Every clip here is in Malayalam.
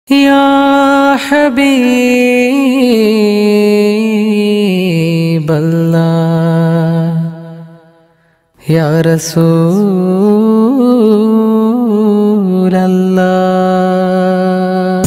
يا حبيب الله يا رسول الله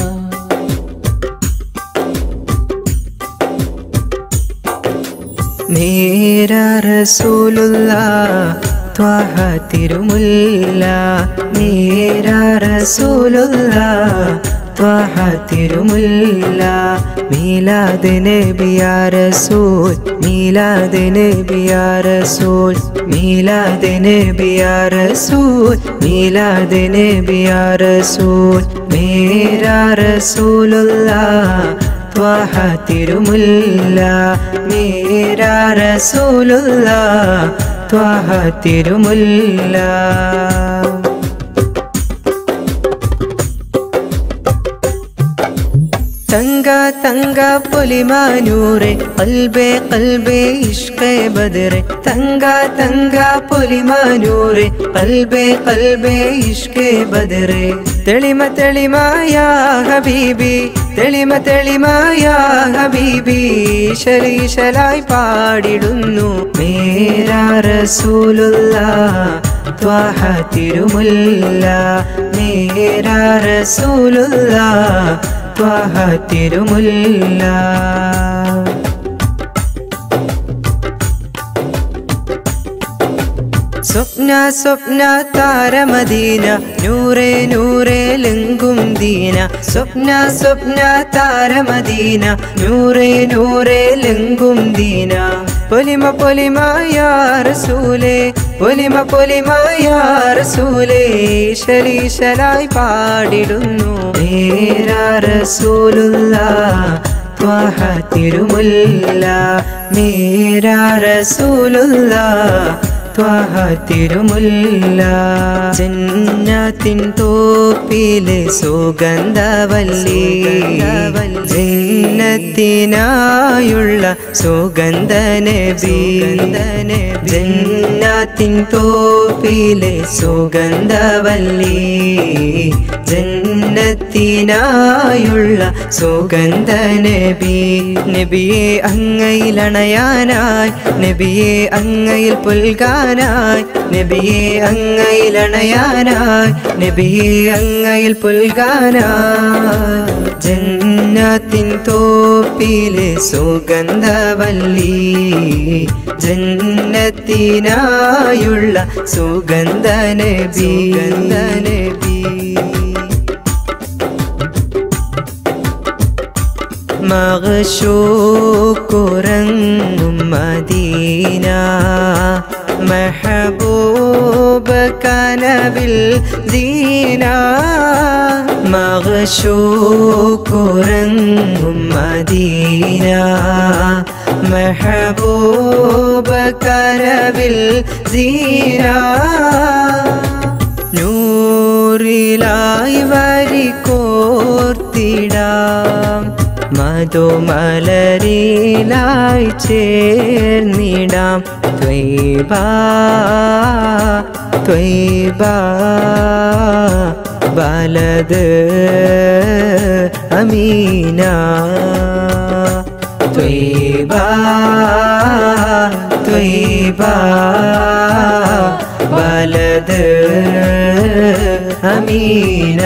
നേര റസൂലുള്ള ത്വാഹ തിരുമുല്ല നേര റസൂലുള്ള ത്വാഹ തിരുമുല്ല മീലാദ് നബിയാ റസൂൽ മീലാദ് നബിയാ റസൂൽ മീലാദ് നബിയാ റസൂൽ മീലാദ് നബിയാ റസൂൽ മേര റസൂലുള്ള ത്വാഹ തിരുമുല്ല മേര റസൂലുള്ള ത്വാഹ തിരുമുല്ല തങ്ക തങ്ക പൊലിമാനൂറെ കൽബേ കൽബേ ഇഷ്കെ ബദറെ തങ്ക തങ്ക പൊലിമാനൂറെ കൽബേ കൽബേ ഇഷ്കെ ബദറെ തെളിമ തെളിമായ ഹബീബി തെളിമ തെളിമായ ഹബീബി ശരീശലായി പാടിടുന്നു മേരാ റസൂലുള്ള ത്വാഹ തിരുമുല്ല മേരാ റസൂലുള്ള ത്വാഹ തിരുമുല്ല സ്വപ്ന സ്വപ്ന താരമദീന നൂറേ നൂറേ ലെങ്കും ദീന സ്വപ്ന സ്വപ്ന താരമദീന നൂറേ നൂറേ ലെങ്കും ദീന പൊലിമ പൊലിമായ റസൂലേ പൊലിമ പൊലിമായ റസൂലേ ശലീശലായി പാടിടുന്നു നേരാ റസൂലുള്ള ത്വാഹ തിരുമുല്ല മേരാ റസൂലുള്ള ത്വാഹ തിരുമുല്ല ജന്നാത്തിൻ തോപ്പിലെ സുഗന്ധവല്ലി ജന്നത്തിനായുള്ള സുഗന്ധ നബി ജന്നാത്തിൻ തോപ്പിലെ സുഗന്ധവല്ലി ജന്നത്തിനായുള്ള സുഗന്ധ നബി നബിയെ അങ്ങയിലണയാനായി നബിയെ അങ്ങയിൽ പുൽകാനായി നബിയെ അങ്ങയിലണയാനായി നബിയെ അങ്ങയിൽ പുൽകാനായി ജന്നാത്തിൻ തോപ്പിലെ സുഗന്ധവല്ലി ജന്നത്തിനായുള്ള സുഗന്ധ നബി ഗന്ധ നബി മകശൂക്കുറങ്ങും മദീന മെഹബൂബ കനവിൽ ദീന മകശൂക്കുറങ്ങും മദീന മെഹബൂബ കനവിൽ ദീന നൂറിലായി വരി കോർത്തിടാം മധുമലരിലായി ചേർന്നിടാം ത്വൈബ ത്വൈബ ബലത് അമീന ത്വൈബ ത്വൈബ ബലത് അമീന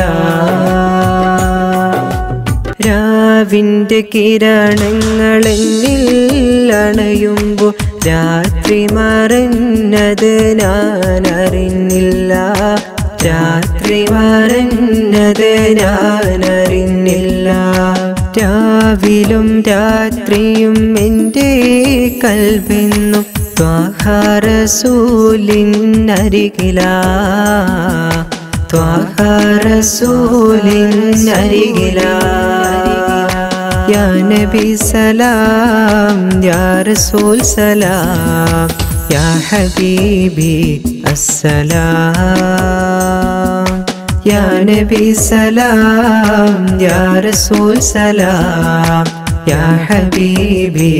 രാവിൻ്റെ കിരണങ്ങളെന്നിൽ അണയുമ്പോൾ രാത്രി മറഞ്ഞത് ഞാൻ അറിഞ്ഞില്ല രാത്രി മറഞ്ഞത് ഞാൻ അറിഞ്ഞില്ല രാവിലും രാത്രിയും എൻ്റെ കൽവെന്നും ത്വാഹാരസൂലിനരികിലാ ത്വാഹ റസൂലിനരികിലാ യാ നബി സലാം യാ റസൂൽ സലാം യാ ഹബീബി അസ്സലാം യാ നബി സലാം യാ റസൂൽ സലാം യാ ഹബീബി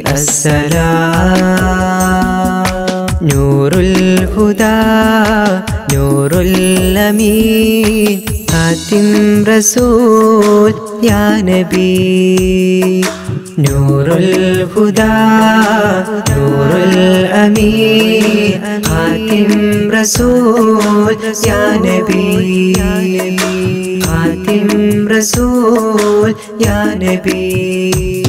അസ്സലാം നൂറുൽ ഹുദാ നൂറുൽ അമീൻ ഹാത്തിം റസൂൽ يا نبي نور الهدى نور الأمين خاتم رسول يا نبي خاتم رسول يا نبي